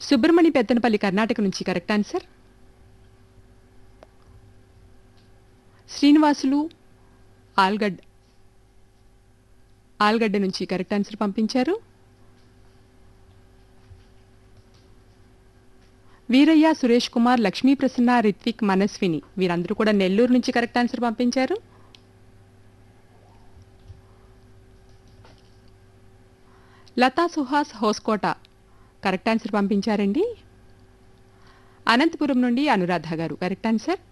సుబ్రమణి పెత్తనపల్లి కర్ణాటక నుంచి correct answer Srinivasulu ఆల్గడ్ ఆల్గడ్డ నుంచి కరెక్ట్ ఆన్సర్ పంపించారు వీరయ్య సురేష్ కుమార్ లక్ష్మీ ప్రసన్న రిత్విక్ మనస్విని వీరందరూ కూడా నెల్లూరు నుంచి కరెక్ట్ ఆన్సర్ పంపించారు లతా సుహాస్ హోస్కోట కరెక్ట్ ఆన్సర్ పంపించారండి అనంతపురం నుండి అనురాధ గారు కరెక్ట్ ఆన్సర్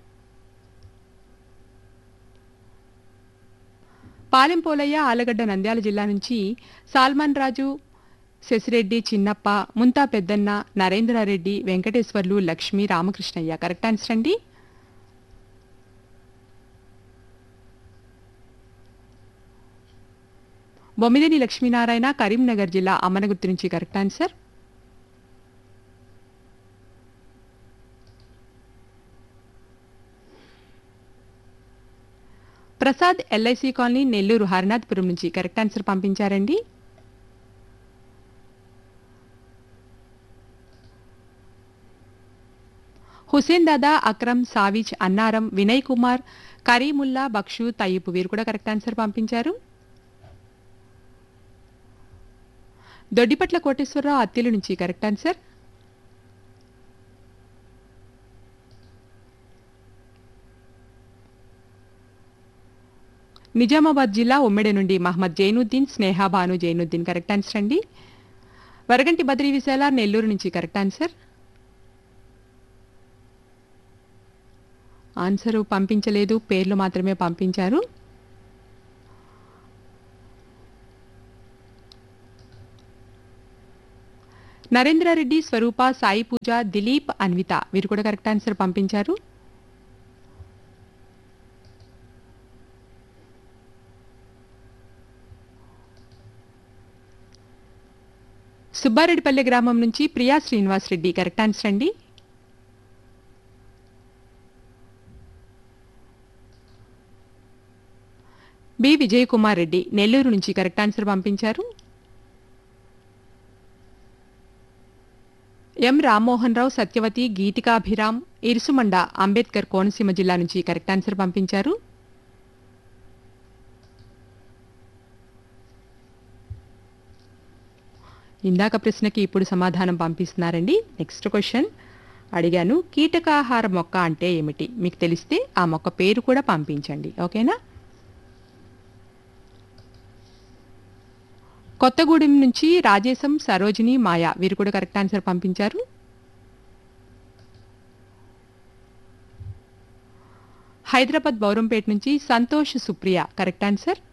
పాలెం పోలయ్య ఆలగడ్డ నంద్యాల జిల్లా నుంచి సాల్మాన్ రాజు శశిరెడ్డి చిన్నప్ప ముంతా పెద్దన్న నరేంద్రారెడ్డి వెంకటేశ్వర్లు లక్ష్మి రామకృష్ణయ్య కరెక్ట్ ఆన్సర్ అండి బొమ్మిదేని లక్ష్మీనారాయణ కరీంనగర్ జిల్లా అమ్మనగుర్తు నుంచి correct answer Prasad LIC colony Nellore Harinathpuram నుంచి కరెక్ట్ ఆన్సర్ పంపించారండి హుసేన్ దాదా అక్రమ్ సావిజ్ అన్నారం వినయ్ కుమార్ కరీముల్లా బక్షు తయ్యపు వీరు కూడా కరెక్ట్ ఆన్సర్ పంపించారు దొడ్డిపట్ల కోటేశ్వరరావు అత్తిలి నుంచి కరెక్ట్ ఆన్సర్ నిజామాబాద్ జిల్లా ఉమ్మెడి నుండి మహమ్మద్ జైనుద్దీన్ స్నేహా భాను జైనుద్దీన్ కరెక్ట్ ఆన్సర్ అండి వరగంటి బద్రీ విశాల నెల్లూరు నుంచి కరెక్ట్ ఆన్సర్ ఆన్సర్ పంపించలేదు పేర్లు మాత్రమే పంపించారు నరేంద్రారెడ్డి స్వరూప సాయి పూజ దిలీప్ అన్విత వీరు కూడా కరెక్ట్ ఆన్సర్ పంపించారు సుబ్బారెడ్డిపల్లె గ్రామం నుంచి ప్రియా శ్రీనివాస్ రెడ్డి కరెక్ట్ ఆన్సర్ అండి బి విజయ్ కుమార్ రెడ్డి నెల్లూరు నుంచి కరెక్ట్ ఆన్సర్ పంపించారు ఎం రామ్మోహన్ రావు సత్యవతి గీతికాభిరామ్ ఇరుసుమండ అంబేద్కర్ కోనసీమ జిల్లా నుంచి కరెక్ట్ ఆన్సర్ పంపించారు ఇందాక ప్రశ్నకి ఇప్పుడు సమాధానం పంపిస్తున్నారండి నెక్స్ట్ క్వశ్చన్ అడిగాను కీటకాహార మొక్క అంటే ఏమిటి మీకు తెలిస్తే ఆ మొక్క పేరు కూడా పంపించండి ఓకేనా కొత్తగూడెం నుంచి రాజేశం సరోజిని మాయా వీరు కూడా కరెక్ట్ ఆన్సర్ పంపించారు హైదరాబాద్ బౌరంపేట నుంచి సంతోష్ సుప్రియ కరెక్ట్ ఆన్సర్